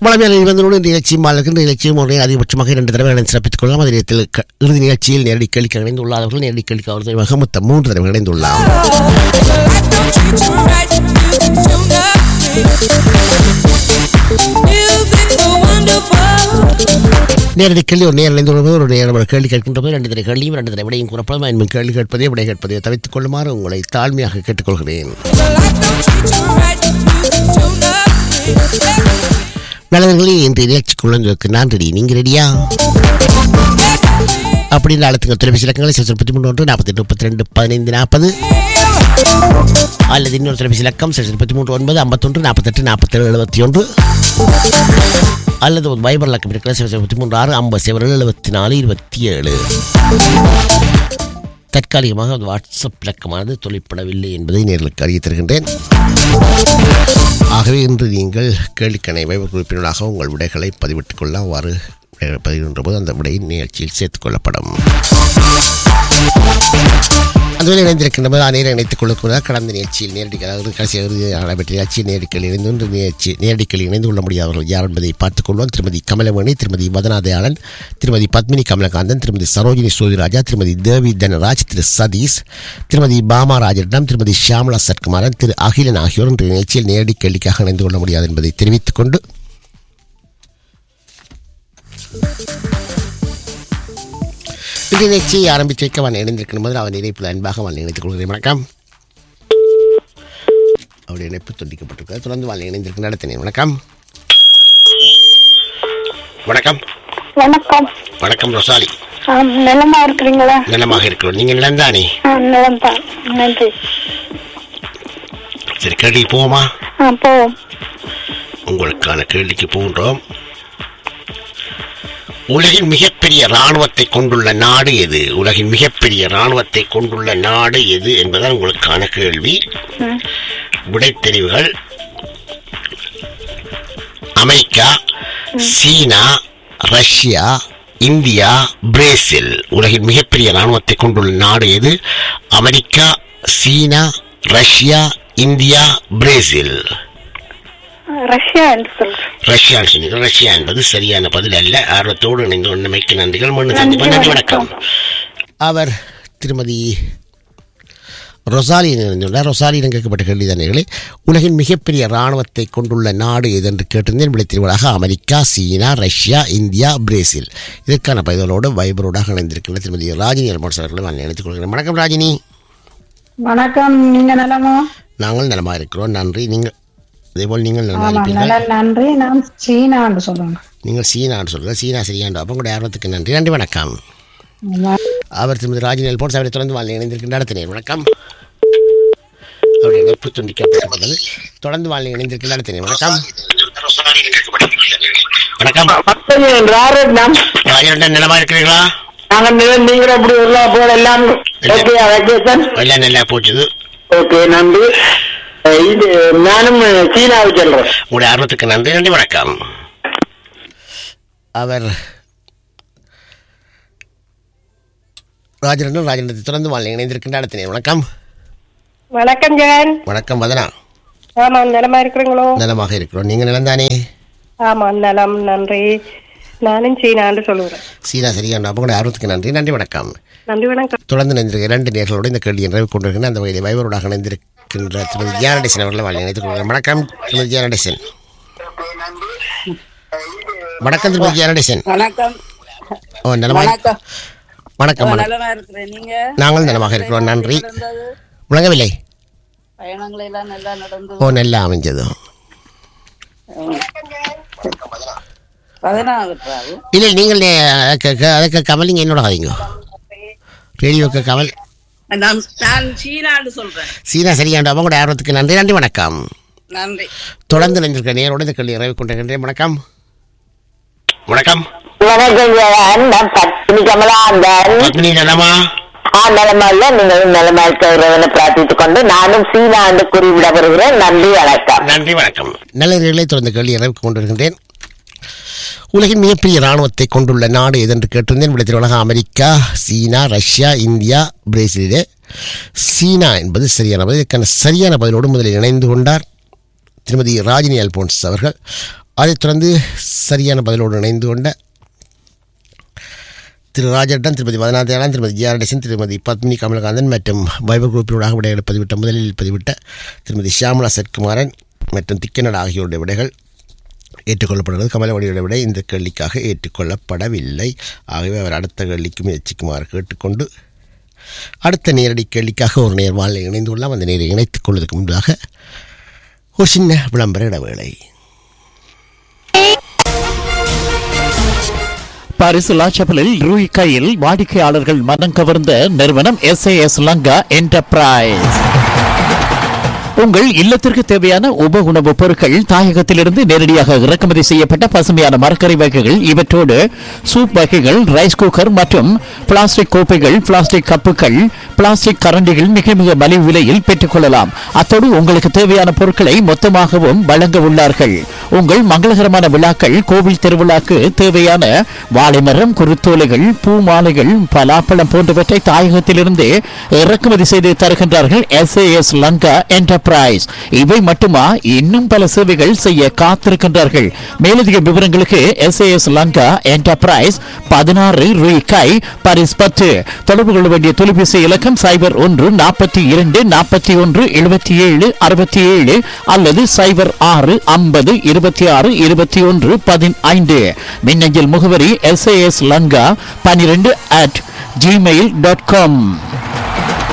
வளமையான நிபந்தனோடு இந்த நிகழ்ச்சி மாலருக்கு நிகழ்ச்சியும் ஒரே அதிகபட்சமாக இரண்டு தடவைகளை சிறப்பித்துக் கொள்ளலாம் அதே நேரத்தில் க- இறுதி நிகழ்ச்சியில் நேரடி கேள்விக்கு இணைந்துள்ளாதவர்கள் நேரடி கேள்விக்கு அவர் தருவாக மொத்தம் மூன்று தடவை இணைந்துள்ளார் நேரடி கேள்வி ஒரு நேரம் இணைந்து ஒரு நேரம் ஒரு கேள்வி கேட்கின்ற போது ரெண்டு தடவை கேள்வியும் ரெண்டு தடவை விடையும் கூறப்படும் இன்னும் கேள்வி கேட்பதே விடை கேட்பதை தவிர்த்துக் கொள்ளுமாறு உங்களை தாழ்மையாக கேட்டுக்கொள்கிறேன் நல்லவர்களே இன்றைய நிகழ்ச்சிக்குள்ளங்களுக்கு நான் ரெடி நீங்க ரெடியா அப்படின்னு அழுத்துங்க தொலைபேசி இலக்கங்களை சில முப்பத்தி மூணு ஒன்று நாற்பத்தெட்டு முப்பத்தி ரெண்டு பதினைந்து நாற்பது அல்லது இன்னொரு தொலைபேசி இலக்கம் சில முப்பத்தி மூன்று ஒன்பது ஐம்பத்தொன்று நாற்பத்தெட்டு நாற்பத்தேழு எழுபத்தி ஒன்று அல்லது ஒரு பைபர் இலக்கம் இருக்கிற சில முப்பத்தி மூன்று ஆறு ஐம்பது சேவர்கள் எழுபத்தி நாலு இருபத்தி ஏழு தற்காலிகமாக அந்த வாட்ஸ்அப் இலக்கமானது தொழிற்படவில்லை என்பதை நேர்களுக்கு அறிய தருகின்றேன் ஆகவே இன்று நீங்கள் கேள்விக்கணை வைபர் உறுப்பினராக உங்கள் விடைகளை பதிவிட்டுக் கொள்ள அவ்வாறு விடைகளை பதிவிடுகின்ற போது அந்த விடையின் நிகழ்ச்சியில் சேர்த்துக் கொள்ளப்படும் அதுவரை இணைந்திருக்கின்ற போது அநேரம் இணைத்துக் கொள்ளக்கூடாது கடந்த நிகழ்ச்சியில் நேரடி அதாவது கடைசி இறுதி நடைபெற்ற நிகழ்ச்சியில் நேரடிகள் இணைந்து கொண்டு நிகழ்ச்சி நேரடிகள் இணைந்து கொள்ள முடியாதவர்கள் யார் என்பதை பார்த்துக் கொள்வோம் திருமதி கமலவேணி திருமதி வதனாதயாளன் திருமதி பத்மினி கமலகாந்தன் திருமதி சரோஜினி சோதிராஜா திருமதி தேவி தனராஜ் திரு சதீஷ் திருமதி பாமா ராஜரிடம் திருமதி ஷியாமலா சத்குமாரன் திரு அகிலன் ஆகியோர் இன்றைய நிகழ்ச்சியில் நேரடி கேள்விக்காக இணைந்து கொள்ள முடியாது என்பதை தெரிவித்துக் கொண்டு இந்த நிகழ்ச்சியை ஆரம்பித்து வைக்க அவன் இணைந்திருக்கும் போது அவன் இணைப்பில் அன்பாக அவன் இணைத்துக் கொள்கிறேன் வணக்கம் அவருடைய இணைப்பு துண்டிக்கப்பட்டிருக்கிறது தொடர்ந்து வாழ் இணைந்திருக்கும் நடத்தினேன் வணக்கம் வணக்கம் வணக்கம் வணக்கம் ரொசாலி ஆ, நலமா இருக்கிறீங்களா நலமாக இருக்கிறோம் நீங்கள் நிலந்தானே ஆ, நலம்தான் நன்றி சரி கேள்வி போவோமா ஆ போவோம் உங்களுக்கான கேள்விக்கு போகின்றோம் உலகின் மிகப்பெரிய இராணுவத்தை கொண்டுள்ள நாடு எது உலகின் மிகப்பெரிய இராணுவத்தை கொண்டுள்ள நாடு எது என்பதுதான் உங்களுக்கான கேள்வி ம். விடைத்தெரிவுகள் அமெரிக்கா சீனா ரஷ்யா இந்தியா பிரேசில் உலகின் மிகப்பெரிய இராணுவத்தை கொண்டுள்ள நாடு எது அமெரிக்கா சீனா ரஷ்யா இந்தியா பிரேசில் ரஷ்யா என்று சொல்றேன் ரஷ்யா சொன்னீங்க ரஷ்யா என்பது சரியான பதில் அல்ல ஆர்வத்தோடு இணைந்து உண்மைக்கு நன்றிகள் மண்ணு சந்திப்பு நன்றி வணக்கம் அவர் திருமதி ரொசாலியன் இணைந்துள்ளார் ரொசாலியன் கேட்கப்பட்ட கேள்விதானர்களே உலகின் மிகப்பெரிய இராணுவத்தை கொண்டுள்ள நாடு எது என்று கேட்டிருந்தேன் விடைத்திருவதாக அமெரிக்கா சீனா ரஷ்யா இந்தியா பிரேசில் இதற்கான பதில்களோடு வைபரோடாக இணைந்திருக்கின்ற திருமதி ராஜினி அல்போன்ஸ் அவர்களை நான் நினைத்துக் கொள்கிறேன் வணக்கம் ராஜினி வணக்கம் நீங்க நலமோ நாங்கள் நலமாக இருக்கிறோம் நன்றி நீங்கள் அதேபோல் நீங்கள் நலமாக ஆமா இருப்பீர்கள் நல நன்றி நான் சீனான்னு சொல்லுங்க நீங்கள் சீனான்னு சொல்லுங்கள் சீனா சரியாண்டு அப்போ உங்களுடைய ஆர்வத்துக்கு நன்றி நன்றி வணக்கம் அவர் திருமதி ராஜினல் போட்டு அவரை தொடர்ந்து வாழ் இணைந்திருக்கின்ற நடத்தினேன் வணக்கம் அவருடைய இணைப்பு துண்டிக்கப்பட்டிருப்பது தொடர்ந்து வாழ் இணைந்திருக்கின்ற நடத்தினேன் வணக்கம் வணக்கம் ராஜன் நிலமா இருக்கிறீர்களா நீங்க அப்படி உள்ள போல எல்லாம் ஓகே வெக்கேஷன் எல்லாம் நல்லா போச்சுது ஓகே நன்றி அஹ் இது நானும் சீனாவுக்கு செல்றேன் உங்களுடைய ஆர்வத்துக்கு நன்றி நன்றி வணக்கம் அவர் ராஜரனும் ராஜனத்தை தொடர்ந்து வாழ் இணைந்திருக்கின்ற நடத்தினேன் வணக்கம் வணக்கம் ஜெகன் வணக்கம் வதனா ஆமா நலமா இருக்கிறீங்களோ நலமாக இருக்கிறோம் நீங்கள் நிலந்தானே ஆமா நலம் நன்றி நானும் சீனான்னு சொல்லுறேன் சீனா சரியான உங்களுடைய ஆர்வத்துக்கு நன்றி நன்றி வணக்கம் நன்றி வணக்கம் தொடர்ந்து இணைந்திருக்க இரண்டு நேர்களோடு இந்த கேள்வியை நிறைவு கொண்டிருக்கின்ற அந்த வகையில் வைபரோடாக இணைந்திருக்கின்ற திருமதி ஜியானடேசன் அவர்களை வாழ் இணைத்துக் கொள்கிறேன் வணக்கம் திருமதி ஜியானடேசன் வணக்கம் திருமதி ஜியானடேசன் வணக்கம் ஓ நலமாக வணக்கம் வணக்கம் வணக்கம் நலமா இருக்கிறேன் நீங்க நாங்கள் நலமாக இருக்கிறோம் நன்றி முழங்கவில்லை பயணங்கள் எல்லாம் நல்லா நடந்தது ஓ நல்லா அமைஞ்சது பதினாறு ராவு இல்லை நீங்கள் அதுக்கு அதுக்கு கமல் நீங்கள் என்னோட ஆதீங்க ரேடியோக்கு கமல் நான் நான் சீனான்னு சொல்றேன் சீனா சரியாண்ட உங்களுடைய ஆர்வத்துக்கு நன்றி நன்றி வணக்கம் நன்றி தொடர்ந்து நினைந்திருக்க நேரோடு இந்த கேள்வி நிறைவு கொண்டிருக்கின்றேன் வணக்கம் வணக்கம் வணக்கம் ஜெகன் நான் பத்மினி கமலாந்தன் பத்மினி நலமா ஆ நலமா இல்ல நீங்கள் நலமா இருக்கிறவனை பிரார்த்தித்துக் கொண்டு நானும் சீனா என்று கூறிவிட வருகிறேன் நன்றி வணக்கம் நன்றி வணக்கம் நல்ல நிலை தொடர்ந்து கேள்வி நிறைவு கொண்டிருக்கின்றேன் உலகின் மிகப்பெரிய இராணுவத்தை கொண்டுள்ள நாடு எதென்று கேட்டிருந்தேன் விடத்தில் உலக அமெரிக்கா சீனா ரஷ்யா இந்தியா பிரேசிலே சீனா என்பது சரியான பதில் இதற்கான சரியான பதிலோடு முதலில் இணைந்து கொண்டார் திருமதி ராஜினி அல்போன்ஸ் அவர்கள் அதைத் தொடர்ந்து சரியான பதிலோடு இணைந்து கொண்ட திரு ராஜட்டன் திருமதி மதனாதேவன் திருமதி ஜிஆர்டேசன் திருமதி பத்மினி கமலகாந்தன் மற்றும் வைபர் குரூப்பினூடாக விடைகளை பதிவிட்ட முதலில் பதிவிட்ட திருமதி ஷியாமலா சத்குமாரன் மற்றும் திக்கனட் ஆகியோருடைய விடைகள் ஏற்றுக்கொள்ளப்படுகிறது கமலவடியோட விடை இந்த கேள்விக்காக ஏற்றுக்கொள்ளப்படவில்லை ஆகவே அவர் அடுத்த கேள்விக்கு முயற்சிக்குமாறு கேட்டுக்கொண்டு அடுத்த நேரடி கேள்விக்காக ஒரு நேர்வாளில் இணைந்துள்ளோம் அந்த நேரை இணைத்துக் கொள்வதற்கு முன்பாக ஒரு சின்ன விளம்பர இடைவேளை பரிசுலா செப்பலில் ரூய் கையில் வாடிக்கையாளர்கள் மனம் கவர்ந்த நிறுவனம் எஸ் லங்கா என்டர்பிரைஸ் உங்கள் இல்லத்திற்கு தேவையான உப உணவுப் பொருட்கள் தாயகத்திலிருந்து நேரடியாக இறக்குமதி செய்யப்பட்ட பசுமையான மரக்கறி வகைகள் இவற்றோடு சூப் வகைகள் ரைஸ் குக்கர் மற்றும் பிளாஸ்டிக் கோப்பைகள் பிளாஸ்டிக் கப்புகள் பிளாஸ்டிக் கரண்டிகள் மிக மிக மலிவு விலையில் பெற்றுக்கொள்ளலாம் அத்தோடு உங்களுக்கு தேவையான பொருட்களை மொத்தமாகவும் வழங்க உள்ளார்கள் உங்கள் மங்களகரமான விழாக்கள் கோவில் திருவிழாக்கு தேவையான வாழைமரம் குருத்தோலைகள் பூ மாலைகள் பலாப்பழம் போன்றவற்றை தாயகத்திலிருந்து இறக்குமதி செய்து தருகின்றார்கள் எஸ் லங்கா என்டர்பிரைஸ் இவை மட்டுமா இன்னும் பல சேவைகள் செய்ய காத்திருக்கின்றார்கள் மேலதிக விவரங்களுக்கு எஸ் லங்கா என்டர்பிரைஸ் பதினாறு ரூபாய் பரிஸ் பத்து தொடர்பு கொள்ள வேண்டிய தொலைபேசி இலக்கம் சைபர் ஒன்று நாற்பத்தி இரண்டு நாற்பத்தி ஒன்று எழுபத்தி ஏழு அறுபத்தி ஏழு அல்லது சைபர் ஆறு ஐம்பது இருபத்தி ஆறு இருபத்தி ஒன்று பதினைந்து மின்னஞ்சல் முகவரி எஸ் லங்கா பனிரெண்டு அட் ஜிமெயில் டாட் காம்